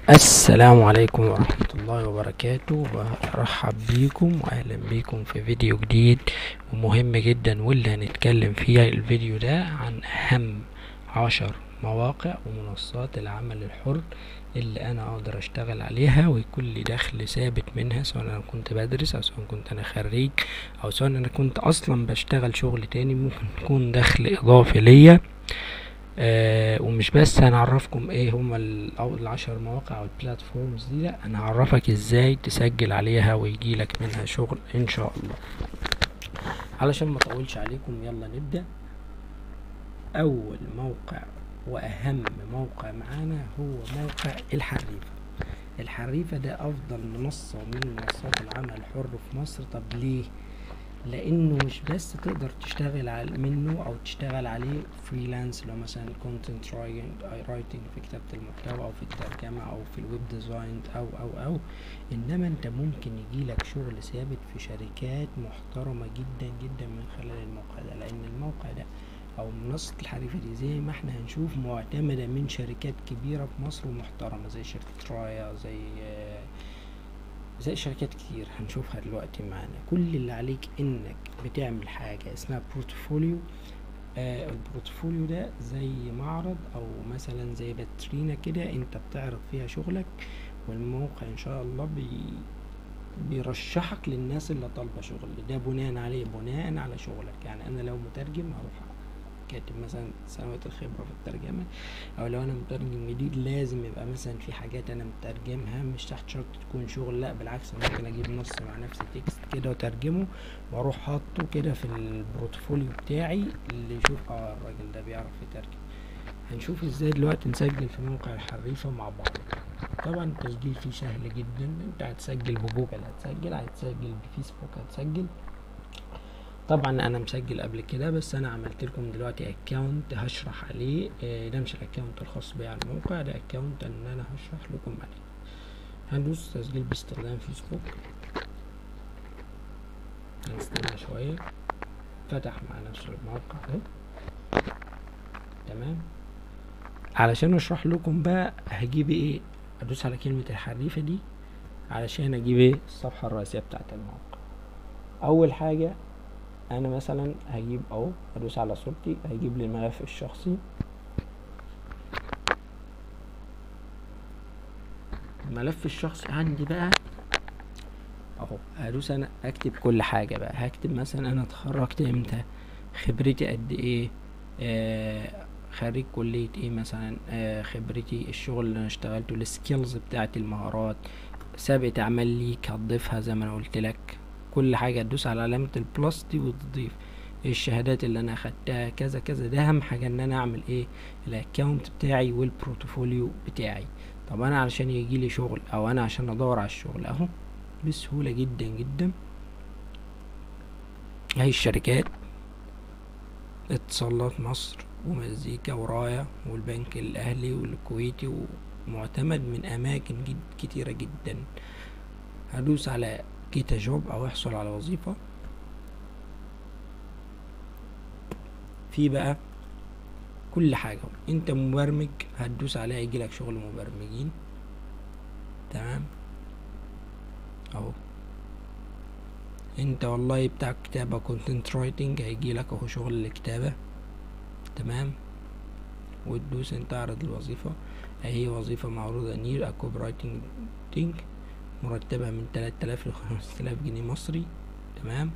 السلام عليكم ورحمة الله وبركاته برحب بيكم واهلا بيكم في فيديو جديد ومهم جدا واللي هنتكلم فيه الفيديو ده عن اهم عشر مواقع ومنصات العمل الحر اللي انا اقدر اشتغل عليها ويكون لي دخل ثابت منها سواء انا كنت بدرس او سواء كنت انا خريج او سواء انا كنت اصلا بشتغل شغل تاني ممكن يكون دخل اضافي ليا آه ومش بس هنعرفكم ايه هما ال- أو العشر مواقع او البلاتفورمز دي لا انا هعرفك ازاي تسجل عليها ويجيلك منها شغل ان شاء الله علشان ما اطولش عليكم يلا نبدأ اول موقع واهم موقع معانا هو موقع الحريفة الحريفة ده افضل منصة من منصات العمل الحر في مصر طب ليه لانه مش بس تقدر تشتغل على منه او تشتغل عليه فريلانس لو مثلا كونتنت رايتنج في كتابة المحتوى او في الترجمة او في الويب ديزاين او او او انما انت ممكن يجيلك شغل ثابت في شركات محترمة جدا جدا من خلال الموقع ده لان الموقع ده او منصة الحريفة دي زي ما احنا هنشوف معتمدة من شركات كبيرة في مصر ومحترمة زي شركة رايا زي آه، زي شركات كتير هنشوفها دلوقتي معانا كل اللي عليك انك بتعمل حاجة اسمها بورتفوليو آه البورتفوليو ده زي معرض او مثلا زي باترينا كده انت بتعرض فيها شغلك والموقع ان شاء الله بي بيرشحك للناس اللي طالبة شغل ده بناء عليه بناء على شغلك يعني انا لو مترجم هروح كاتب مثلا سنوات الخبرة في الترجمة او لو انا مترجم جديد لازم يبقى مثلا في حاجات انا مترجمها مش تحت شرط تكون شغل لا بالعكس أنا ممكن اجيب نص مع نفسي تكست كده وترجمه واروح حاطه كده في البورتفوليو بتاعي اللي يشوف اه الراجل ده بيعرف يترجم هنشوف ازاي دلوقتي نسجل في موقع الحريفة مع بعض طبعا التسجيل فيه سهل جدا انت هتسجل بجوجل هتسجل هتسجل بفيسبوك هتسجل طبعا انا مسجل قبل كده بس انا عملت لكم دلوقتي اكونت هشرح عليه آه، ده مش الاكونت الخاص بي على الموقع ده اكونت ان انا هشرح لكم عليه هندوس تسجيل باستخدام فيسبوك هنستنى شوية فتح مع نفسه الموقع ده تمام علشان اشرح لكم بقى هجيب ايه ادوس على كلمة الحريفة دي علشان اجيب ايه الصفحة الرئيسية بتاعت الموقع اول حاجة انا مثلا هجيب اهو ادوس على صورتي هيجيب لي الملف الشخصي الملف الشخصي عندي بقى اهو هدوس انا اكتب كل حاجة بقى هكتب مثلا انا اتخرجت امتى خبرتي قد ايه آه خريج كلية ايه مثلا آه خبرتي الشغل اللي انا اشتغلته السكيلز بتاعت المهارات سابقة اعمال ليك هتضيفها زي ما انا قلت لك كل حاجة تدوس على علامة البلس دي وتضيف الشهادات اللي انا اخدتها كذا كذا ده اهم حاجة ان انا اعمل ايه الاكونت بتاعي والبروتوفوليو بتاعي طب انا علشان يجيلي شغل او انا عشان ادور على الشغل اهو بسهولة جدا جدا هاي الشركات اتصالات مصر ومزيكا ورايا والبنك الاهلي والكويتي ومعتمد من اماكن جد كتيرة جدا هدوس على جيتا جوب او احصل على وظيفة في بقى كل حاجة انت مبرمج هتدوس عليها يجيلك شغل مبرمجين تمام اهو انت والله بتاع كتابة كونتنت رايتنج هيجيلك اهو شغل الكتابة تمام وتدوس انت اعرض الوظيفة اهي وظيفة معروضة نير كوب رايتنج مرتبة من تلات آلاف لخمسة آلاف جنيه مصري تمام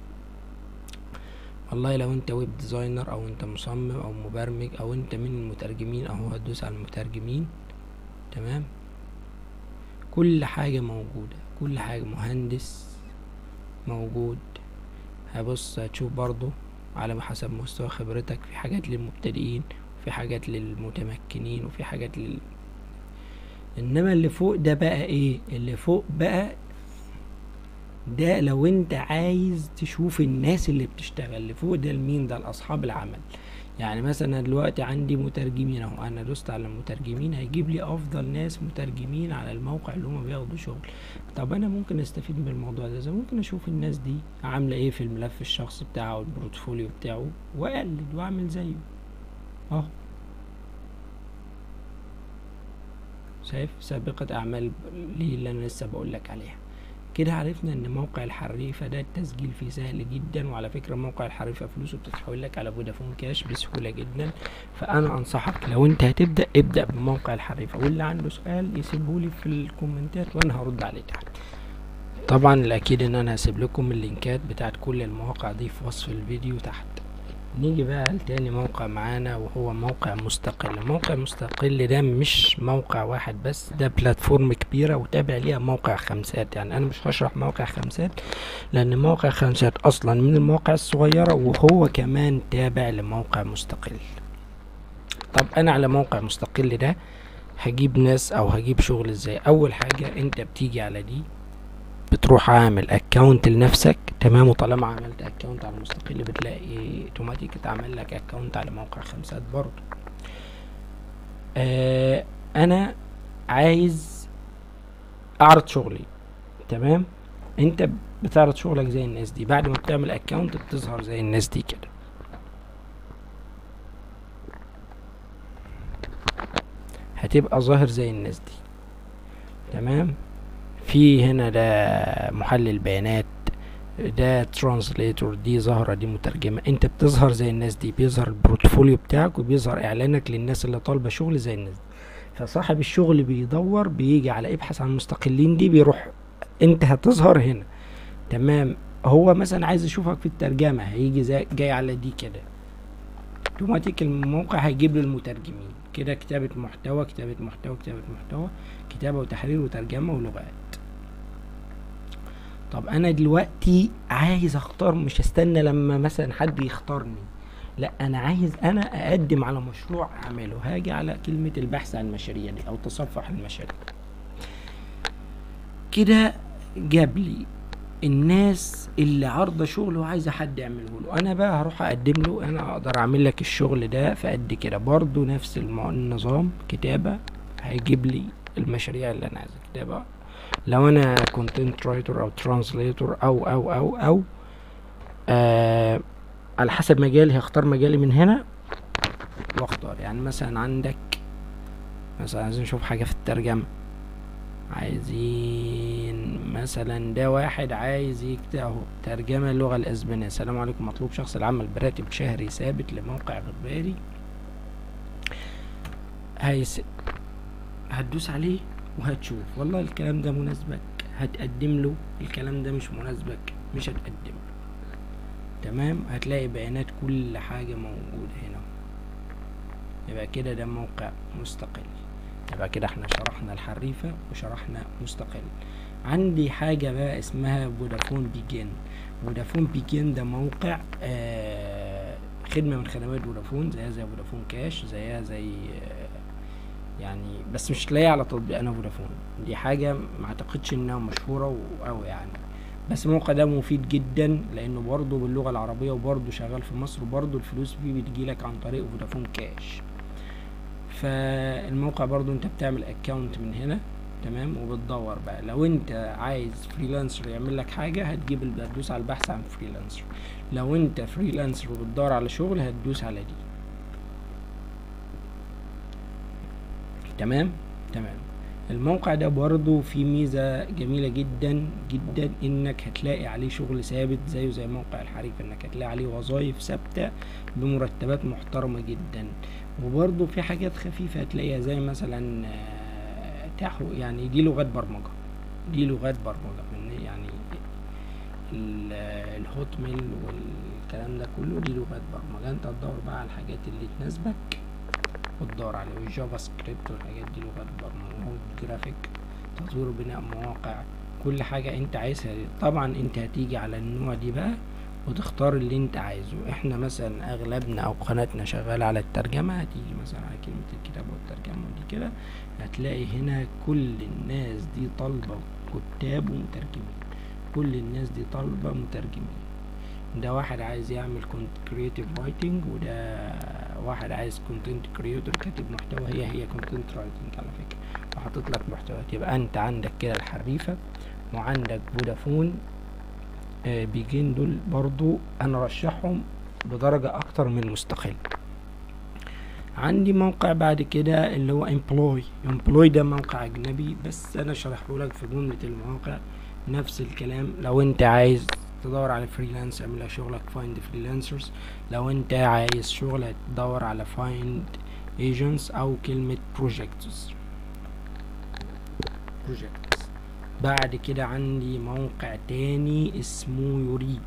والله لو انت ويب ديزاينر او انت مصمم او مبرمج او انت من المترجمين اهو هتدوس على المترجمين تمام كل حاجة موجودة كل حاجة مهندس موجود هبص هتشوف برضو على حسب مستوى خبرتك في حاجات للمبتدئين وفي حاجات للمتمكنين وفي حاجات لل انما اللي فوق ده بقى ايه اللي فوق بقى ده لو انت عايز تشوف الناس اللي بتشتغل اللي فوق ده لمين ده لاصحاب العمل يعني مثلا أنا دلوقتي عندي مترجمين اهو انا دوست على المترجمين هيجيب لي افضل ناس مترجمين على الموقع اللي هما بياخدوا شغل طب انا ممكن استفيد من الموضوع ده زي ممكن اشوف الناس دي عامله ايه في الملف الشخصي بتاعه والبروتفوليو بتاعه واقلد واعمل زيه اهو شايف سابقة اعمال لي اللي انا لسه بقول لك عليها كده عرفنا ان موقع الحريفة ده التسجيل فيه سهل جدا وعلى فكرة موقع الحريفة فلوسه بتتحول لك على فودافون كاش بسهولة جدا فانا انصحك لو انت هتبدأ ابدأ بموقع الحريفة واللي عنده سؤال يسيبهولي في الكومنتات وانا هرد عليه تحت طبعا الاكيد ان انا هسيب لكم اللينكات بتاعت كل المواقع دي في وصف الفيديو تحت نيجي بقى لتاني موقع معانا وهو موقع مستقل موقع مستقل ده مش موقع واحد بس ده بلاتفورم كبيرة وتابع ليها موقع خمسات يعني انا مش هشرح موقع خمسات لان موقع خمسات اصلا من المواقع الصغيرة وهو كمان تابع لموقع مستقل طب انا على موقع مستقل ده هجيب ناس او هجيب شغل ازاي اول حاجة انت بتيجي على دي بتروح عامل اكونت لنفسك تمام وطالما عملت اكونت على المستقل بتلاقي اوتوماتيك اتعمل لك اكونت على موقع خمسات برضو آه انا عايز اعرض شغلي تمام انت بتعرض شغلك زي الناس دي بعد ما بتعمل اكونت بتظهر زي الناس دي كده هتبقى ظاهر زي الناس دي تمام في هنا ده محلل بيانات ده ترانسليتور دي ظاهرة دي مترجمة انت بتظهر زي الناس دي بيظهر البورتفوليو بتاعك وبيظهر اعلانك للناس اللي طالبة شغل زي الناس دي فصاحب الشغل بيدور بيجي على ابحث عن المستقلين دي بيروح انت هتظهر هنا تمام هو مثلا عايز يشوفك في الترجمة هيجي زي جاي على دي كده اوتوماتيك الموقع هيجيب له المترجمين كده كتابة محتوى كتابة محتوى كتابة محتوى كتابة وتحرير وترجمة ولغات طب انا دلوقتي عايز اختار مش استنى لما مثلا حد يختارني لا انا عايز انا اقدم على مشروع اعمله هاجي على كلمة البحث عن المشاريع دي او تصفح المشاريع كده جاب لي الناس اللي عارضة شغل وعايزة حد يعمله له انا بقى هروح اقدم له انا اقدر اعمل لك الشغل ده في قد كده برضو نفس المو- النظام كتابة هيجيب لي المشاريع اللي انا عايزها كتابة لو انا كونتنت رايتر او ترانسليتور او او او او آه على حسب مجالي هختار مجالي من هنا واختار يعني مثلا عندك مثلا عايزين نشوف حاجة في الترجمة عايزين مثلا ده واحد عايز يكتب اهو ترجمة اللغة الاسبانية السلام عليكم مطلوب شخص العمل براتب شهري ثابت لموقع اخباري هيس هتدوس عليه وهتشوف والله الكلام ده مناسبك هتقدم له الكلام ده مش مناسبك مش هتقدم له تمام هتلاقي بيانات كل حاجة موجودة هنا يبقى كده ده موقع مستقل يبقى كده احنا شرحنا الحريفة وشرحنا مستقل عندي حاجة بقى اسمها فودافون بيجين فودافون بيجين ده موقع آه خدمة من خدمات فودافون زيها زي فودافون كاش زيها زي آه يعني بس مش تلاقيها على تطبيق انا فودافون دي حاجة ما اعتقدش انها مشهورة اوي يعني بس الموقع ده مفيد جدا لانه برضه باللغة العربية وبرضه شغال في مصر وبرضه الفلوس فيه بتجيلك عن طريق فودافون كاش فالموقع برضو انت بتعمل اكونت من هنا تمام وبتدور بقى لو انت عايز فريلانسر يعمل لك حاجة هتجيب ال- هتدوس على البحث عن فريلانسر لو انت فريلانسر وبتدور على شغل هتدوس على دي تمام تمام الموقع ده برضو فيه ميزة جميلة جدا جدا انك هتلاقي عليه شغل ثابت زيه زي موقع الحريف انك هتلاقي عليه وظايف ثابتة بمرتبات محترمة جدا وبرضه في حاجات خفيفة هتلاقيها زي مثلا آه، تحو يعني دي لغات برمجة دي لغات برمجة من يعني ال- آه، الهوت ميل والكلام ده كله دي لغات برمجة انت تدور بقى على الحاجات اللي تناسبك وتدور عليه والجافا سكريبت والحاجات دي لغات برمجة والجرافيك تطوير وبناء مواقع كل حاجة انت عايزها طبعا انت هتيجي على النوع دي بقى وتختار اللي انت عايزه احنا مثلا اغلبنا او قناتنا شغالة على الترجمة هتيجي مثلا على كلمة الكتابة والترجمة ودي كده هتلاقي هنا كل الناس دي طالبة كتاب ومترجمين كل الناس دي طالبة مترجمين ده واحد عايز يعمل كونت كريتيف رايتنج وده واحد عايز كونتنت كريتور كاتب محتوى هي هي كونتنت رايتنج على فكرة وحاطط لك محتويات يبقى انت عندك كده الحريفة وعندك فودافون آه، بيجين دول برضو انا رشحهم بدرجة اكتر من مستقل عندي موقع بعد كده اللي هو امبلوي امبلوي ده موقع اجنبي بس انا شرحه لك في جملة المواقع نفس الكلام لو انت عايز تدور على فريلانس اعمل لك شغلك فايند فريلانسرز لو انت عايز شغل تدور على فايند ايجنتس او كلمة بروجكتس بروجكتس بعد كده عندي موقع تاني اسمه يريد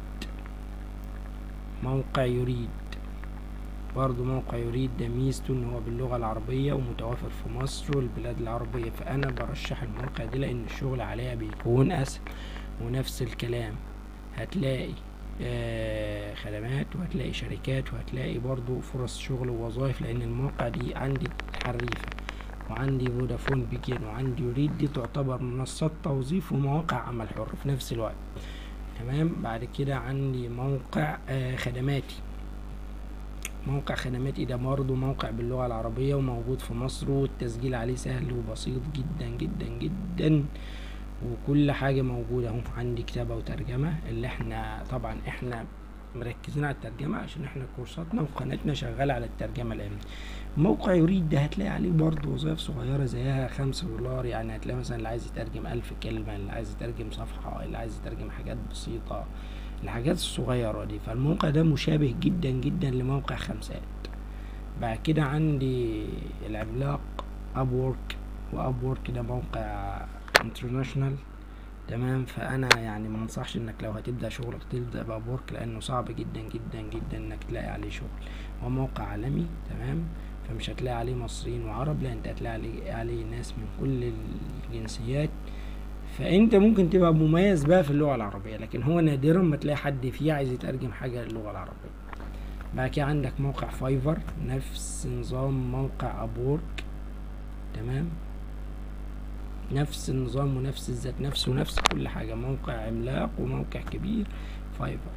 موقع يريد برضو موقع يريد ده ميزته ان هو باللغة العربية ومتوفر في مصر والبلاد العربية فانا برشح الموقع ده لان الشغل عليها بيكون اسهل ونفس الكلام هتلاقي آه خدمات وهتلاقي شركات وهتلاقي برضو فرص شغل ووظائف لان المواقع دي عندي حريفة وعندي فودافون بيجين وعندي يريد دي تعتبر منصات توظيف ومواقع عمل حر في نفس الوقت تمام بعد كده عندي موقع آه خدماتي موقع خدماتي ده برضه موقع باللغة العربية وموجود في مصر والتسجيل عليه سهل وبسيط جدا جدا جدا وكل حاجة موجودة اهو عندي كتابة وترجمة اللي احنا طبعا احنا مركزين على الترجمة عشان احنا كورساتنا وقناتنا شغالة على الترجمة الآن موقع يريد ده هتلاقي عليه برضه وظائف صغيرة زيها خمسة دولار يعني هتلاقي مثلا اللي عايز يترجم ألف كلمة اللي عايز يترجم صفحة اللي عايز يترجم حاجات بسيطة الحاجات الصغيرة دي فالموقع ده مشابه جدا جدا لموقع خمسات بعد كده عندي العملاق اب وورك واب وورك ده موقع انترناشونال تمام فانا يعني ما انصحش انك لو هتبدا شغلك تبدا باب وورك لانه صعب جدا جدا جدا انك تلاقي عليه شغل هو موقع عالمي تمام فمش هتلاقي عليه مصريين وعرب لا انت هتلاقي عليه, عليه ناس من كل الجنسيات فانت ممكن تبقى مميز بقى في اللغه العربيه لكن هو نادرا ما تلاقي حد فيه عايز يترجم حاجه للغه العربيه بعد كده عندك موقع فايفر نفس نظام موقع ابورك تمام نفس النظام ونفس الذات نفسه ونفس كل حاجه موقع عملاق وموقع كبير فايفر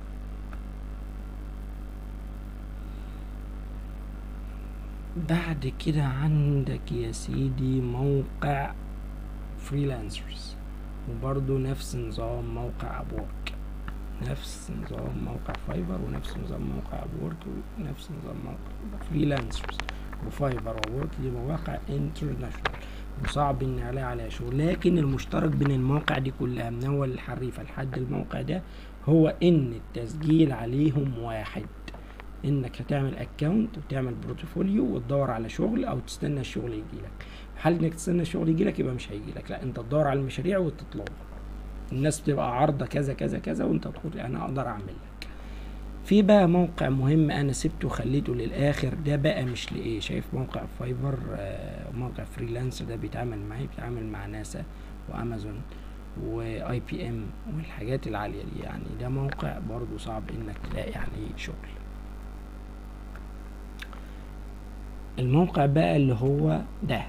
بعد كده عندك يا سيدي موقع فريلانسرز وبرضه نفس نظام موقع ابورك نفس نظام موقع فايفر ونفس نظام موقع ابورك ونفس نظام موقع فريلانسرز وفايفر وابورك دي مواقع انترناشونال وصعب ان الاقي عليها شغل لكن المشترك بين المواقع دي كلها من اول الحريفه لحد الموقع ده هو ان التسجيل عليهم واحد انك هتعمل اكونت وتعمل بروتوفوليو وتدور على شغل او تستنى الشغل يجيلك هل انك تستنى الشغل يجيلك يبقى مش هيجيلك لا انت تدور على المشاريع وتطلبها الناس بتبقى عارضه كذا كذا كذا وانت تقول انا اقدر اعمل لك في بقى موقع مهم انا سبته وخليته للاخر ده بقى مش لايه شايف موقع فايفر آه موقع فريلانس ده بيتعامل معايا بيتعامل مع ناسا وامازون واي بي ام والحاجات العاليه دي يعني ده موقع برضو صعب انك تلاقي عليه شغل الموقع بقى اللي هو ده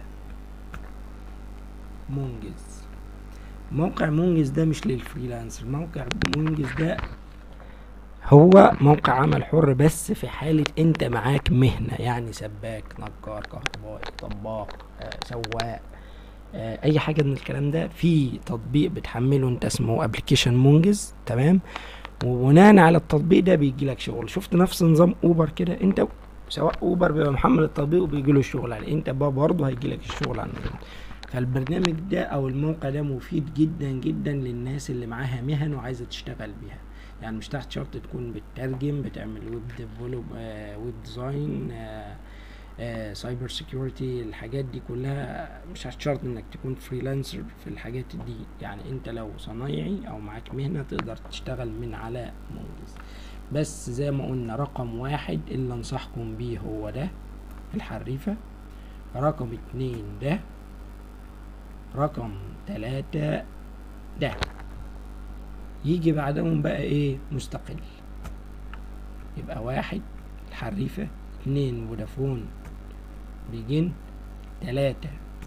مونجز موقع مونجز ده مش للفريلانسر موقع مونجز ده هو موقع عمل حر بس في حالة انت معاك مهنة يعني سباك نجار كهربائي طباخ آه، سواق آه، اي حاجة من الكلام ده في تطبيق بتحمله انت اسمه ابلكيشن مونجز تمام وبناء على التطبيق ده بيجي لك شغل شفت نفس نظام اوبر كده انت سواء اوبر بيبقى محمل التطبيق وبيجي له الشغل عليه انت بقى برضه هيجي لك الشغل عنه فالبرنامج ده او الموقع ده مفيد جدا جدا للناس اللي معاها مهن وعايزه تشتغل بيها يعني مش تحت شرط تكون بتترجم بتعمل ويب ديفلوب آه ويب ديزاين آه آه سايبر سيكيورتي الحاجات دي كلها مش تحت شرط انك تكون فريلانسر في الحاجات دي يعني انت لو صنايعي او معاك مهنة تقدر تشتغل من على مونجز بس زي ما قلنا رقم واحد اللي انصحكم بيه هو ده الحريفة رقم اتنين ده رقم تلاتة ده يجي بعدهم بقى ايه مستقل يبقى واحد الحريفة اتنين فودافون بيجن تلاتة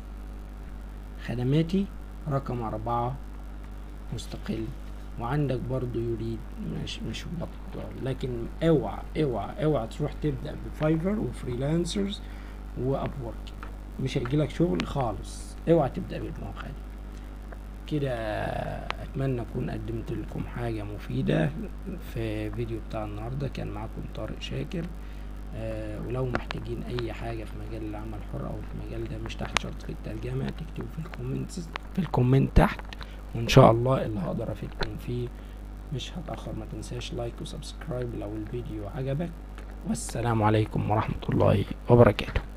خدماتي رقم أربعة مستقل وعندك برضو يريد مش مش بطل لكن اوعى اوعى اوعى تروح تبدأ بفايفر وفريلانسرز واب ورك مش هيجيلك شغل خالص اوعى تبدأ بالمواقع دي كده اتمنى اكون قدمت لكم حاجة مفيدة في فيديو بتاع النهاردة كان معاكم طارق شاكر آه ولو محتاجين اي حاجة في مجال العمل الحر او في المجال ده مش تحت شرط في الترجمة تكتبوا في الكومنت في الكومنت تحت وان شاء الله اللي هقدر افيدكم فيه مش هتأخر ما تنساش لايك وسبسكرايب لو الفيديو عجبك والسلام عليكم ورحمة الله وبركاته